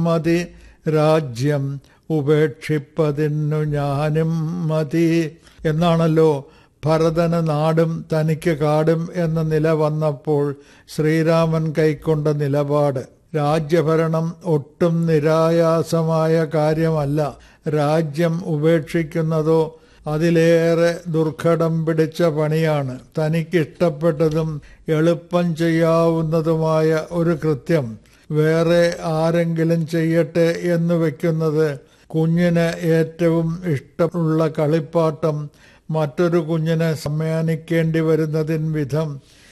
മതി രാജ്യം ഉപേക്ഷിപ്പതിന്നു ഞാനും മതി എന്നാണല്ലോ ഭരതന് നാടും തനിക്ക് കാടും എന്ന നില വന്നപ്പോൾ ശ്രീരാമൻ കൈക്കൊണ്ട നിലപാട് രാജ്യഭരണം ഒട്ടും നിരായാസമായ കാര്യമല്ല രാജ്യം ഉപേക്ഷിക്കുന്നതോ അതിലേറെ ദുർഘടം പിടിച്ച പണിയാണ് തനിക്കിഷ്ടപ്പെട്ടതും എളുപ്പം ചെയ്യാവുന്നതുമായ ഒരു കൃത്യം വേറെ ആരെങ്കിലും ചെയ്യട്ടെ എന്ന് വെക്കുന്നത് കുഞ്ഞിന് ഏറ്റവും ഇഷ്ടമുള്ള കളിപ്പാട്ടം മറ്റൊരു കുഞ്ഞിനെ സമ്മാനിക്കേണ്ടി വരുന്നതിൻ വിധം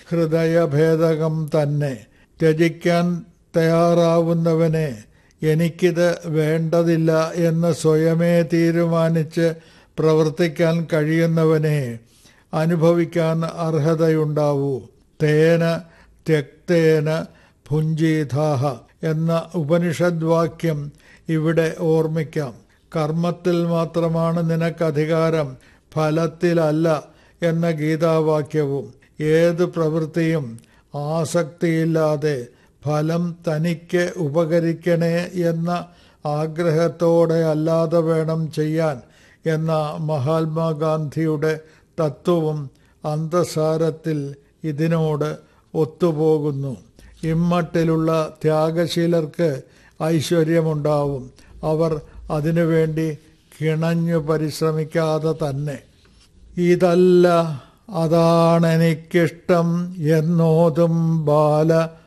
ഹൃദയഭേദകം തന്നെ ത്യജിക്കാൻ തയ്യാറാവുന്നവനെ എനിക്കിത് വേണ്ടതില്ല എന്ന് സ്വയമേ തീരുമാനിച്ച് പ്രവർത്തിക്കാൻ കഴിയുന്നവനെ അനുഭവിക്കാൻ അർഹതയുണ്ടാവൂ തേന ത്യക്തേന ഭുഞ്ചീതാഹ എന്ന ഉപനിഷദ് വാക്യം ഇവിടെ ഓർമ്മിക്കാം കർമ്മത്തിൽ മാത്രമാണ് നിനക്കധികാരം ഫലത്തിലല്ല എന്ന ഗീതാവാക്യവും ഏത് പ്രവൃത്തിയും ആസക്തിയില്ലാതെ ഫലം തനിക്ക് ഉപകരിക്കണേ എന്ന ആഗ്രഹത്തോടെ അല്ലാതെ വേണം ചെയ്യാൻ എന്ന മഹാത്മാഗാന്ധിയുടെ തത്വവും അന്തസാരത്തിൽ ഇതിനോട് ഒത്തുപോകുന്നു ഇമ്മട്ടിലുള്ള ത്യാഗശീലർക്ക് ഐശ്വര്യമുണ്ടാവും അവർ അതിനുവേണ്ടി കിണഞ്ഞു പരിശ്രമിക്കാതെ തന്നെ ഇതല്ല അതാണെനിക്കിഷ്ടം എന്നോതും ബാല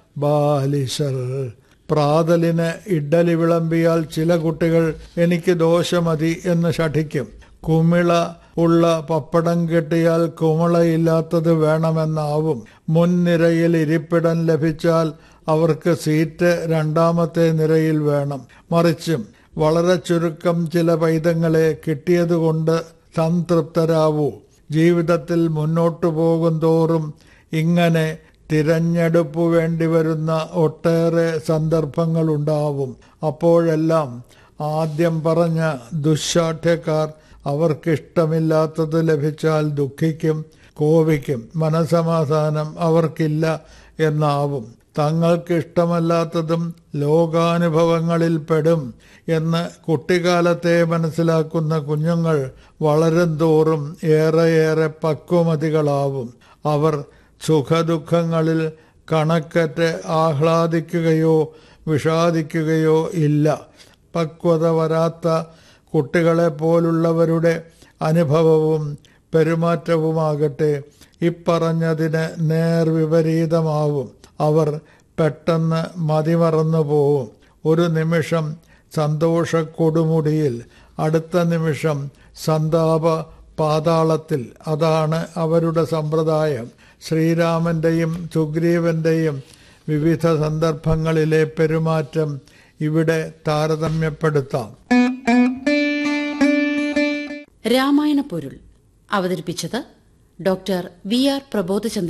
ബാലിശർ പ്രാതലിന് ഇഡ്ഡലി വിളമ്പിയാൽ ചില കുട്ടികൾ എനിക്ക് ദോശമതി എന്ന് ശഠിക്കും കുമിള ഉള്ള പപ്പടം കെട്ടിയാൽ കുമിളയില്ലാത്തത് വേണമെന്നാവും മുൻനിരയിൽ ഇരിപ്പിടം ലഭിച്ചാൽ അവർക്ക് സീറ്റ് രണ്ടാമത്തെ നിരയിൽ വേണം മറിച്ചും വളരെ ചുരുക്കം ചില പൈതങ്ങളെ കിട്ടിയതുകൊണ്ട് സംതൃപ്തരാവൂ ജീവിതത്തിൽ മുന്നോട്ടു പോകും തോറും ഇങ്ങനെ തിരഞ്ഞെടുപ്പ് വേണ്ടി വരുന്ന ഒട്ടേറെ സന്ദർഭങ്ങളുണ്ടാവും അപ്പോഴെല്ലാം ആദ്യം പറഞ്ഞ ദുശാഠ്യക്കാർ അവർക്കിഷ്ടമില്ലാത്തത് ലഭിച്ചാൽ ദുഃഖിക്കും കോപിക്കും മനസമാധാനം അവർക്കില്ല എന്നാവും തങ്ങൾക്ക് ഇഷ്ടമല്ലാത്തതും ലോകാനുഭവങ്ങളിൽ പെടും എന്ന് കുട്ടിക്കാലത്തെ മനസ്സിലാക്കുന്ന കുഞ്ഞുങ്ങൾ വളരും തോറും ഏറെയേറെ പക്വമതികളാവും അവർ സുഖദുഃഖങ്ങളിൽ കണക്കറ്റ് ആഹ്ലാദിക്കുകയോ വിഷാദിക്കുകയോ ഇല്ല പക്വത വരാത്ത കുട്ടികളെ പോലുള്ളവരുടെ അനുഭവവും പെരുമാറ്റവുമാകട്ടെ ഇപ്പറഞ്ഞതിന് നേർവിപരീതമാവും അവർ പെട്ടെന്ന് മതിമറന്നു പോവും ഒരു നിമിഷം സന്തോഷ കൊടുമുടിയിൽ അടുത്ത നിമിഷം സന്താപ പാതാളത്തിൽ അതാണ് അവരുടെ സമ്പ്രദായം ശ്രീരാമന്റെയും സുഗ്രീവന്റെയും വിവിധ സന്ദർഭങ്ങളിലെ പെരുമാറ്റം ഇവിടെ താരതമ്യപ്പെടുത്താം രാമായണ പൊരുൾ അവതരിപ്പിച്ചത് ഡോക്ടർ വി ആർ പ്രബോധചന്ദ്രൻ